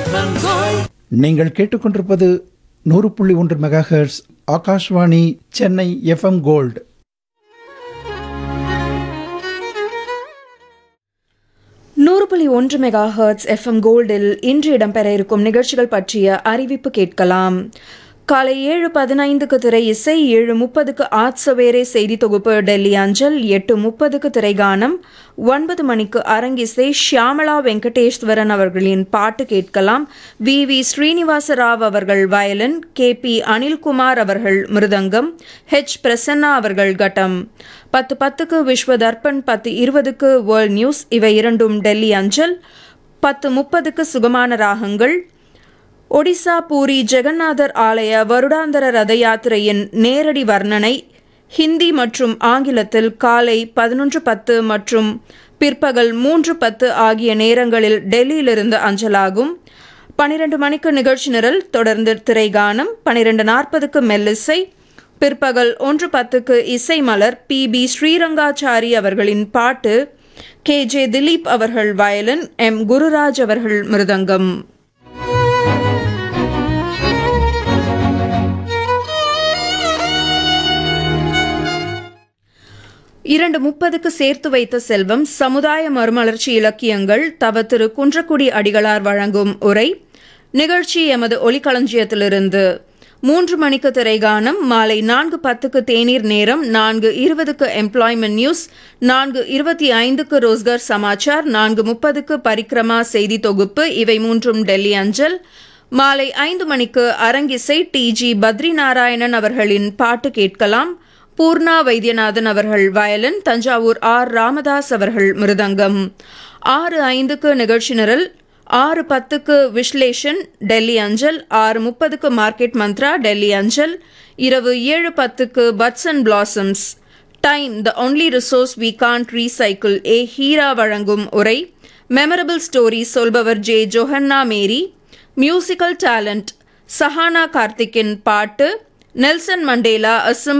FM Gold நீங்கள் கேட்டுக்கொண்டிருப்பது நூறு புள்ளி ஒன்று megahertz Akashvani Chennai FM gold நூறு புள்ளி ஒன்று மெகா ஹர்ட்ஸ் எஃப்எம் கோல்டில் இன்று இடம்பெற இருக்கும் நிகழ்ச்சிகள் பற்றிய அறிவிப்பு கேட்கலாம் காலை ஏழு பதினைந்துக்கு திரை இசை ஏழு முப்பதுக்கு ஆத்சவேரே செய்தி தொகுப்பு டெல்லி அஞ்சல் எட்டு முப்பதுக்கு திரைகானம் ஒன்பது மணிக்கு அரங்கிசை ஷியாமளா வெங்கடேஸ்வரன் அவர்களின் பாட்டு கேட்கலாம் வி வி ஸ்ரீனிவாச ராவ் அவர்கள் வயலின் கே பி அனில்குமார் அவர்கள் மிருதங்கம் ஹெச் பிரசன்னா அவர்கள் கட்டம் பத்து பத்துக்கு விஸ்வ தர்ப்பண் பத்து இருபதுக்கு வேர்ல்ட் நியூஸ் இவை இரண்டும் டெல்லி அஞ்சல் பத்து முப்பதுக்கு சுகமான ராகங்கள் ஒடிசா பூரி ஜெகநாதர் ஆலய வருடாந்தர ரத யாத்திரையின் நேரடி வர்ணனை ஹிந்தி மற்றும் ஆங்கிலத்தில் காலை பதினொன்று பத்து மற்றும் பிற்பகல் மூன்று பத்து ஆகிய நேரங்களில் டெல்லியிலிருந்து அஞ்சலாகும் பனிரெண்டு மணிக்கு நிகழ்ச்சி நிரல் தொடர்ந்து திரைகானம் பனிரெண்டு நாற்பதுக்கு மெல்லிசை பிற்பகல் ஒன்று பத்துக்கு இசை மலர் பி பி ஸ்ரீரங்காச்சாரி அவர்களின் பாட்டு கே ஜே திலீப் அவர்கள் வயலின் எம் குருராஜ் அவர்கள் மிருதங்கம் இரண்டு முப்பதுக்கு சேர்த்து வைத்த செல்வம் சமுதாய மறுமலர்ச்சி இலக்கியங்கள் தவ திரு குன்றக்குடி அடிகளார் வழங்கும் உரை நிகழ்ச்சி எமது ஒலிக்களஞ்சியத்திலிருந்து மூன்று மணிக்கு திரைகானம் மாலை நான்கு பத்துக்கு தேநீர் நேரம் நான்கு இருபதுக்கு எம்ப்ளாய்மெண்ட் நியூஸ் நான்கு இருபத்தி ஐந்துக்கு ரோஸ்கர் சமாச்சார் நான்கு முப்பதுக்கு பரிக்ரமா செய்தி தொகுப்பு இவை மூன்றும் டெல்லி அஞ்சல் மாலை ஐந்து மணிக்கு அரங்கிசை டி ஜி பத்ரி நாராயணன் அவர்களின் பாட்டு கேட்கலாம் பூர்ணா வைத்தியநாதன் அவர்கள் வயலின் தஞ்சாவூர் ஆர் ராமதாஸ் அவர்கள் மிருதங்கம் ஆறு ஐந்துக்கு நிகழ்ச்சி நிரல் ஆறு பத்துக்கு விஸ்லேஷன் டெல்லி அஞ்சல் ஆறு முப்பதுக்கு மார்க்கெட் மந்த்ரா டெல்லி அஞ்சல் இரவு ஏழு பத்துக்கு buds and blossoms time the only resource we can't recycle A Heera வழங்கும் உரை மெமரபிள் ஸ்டோரி சொல்பவர் J Johanna Mary musical talent Sahana கார்த்திக்கின் பாட்டு நெல்சன் மண்டேலா அசம்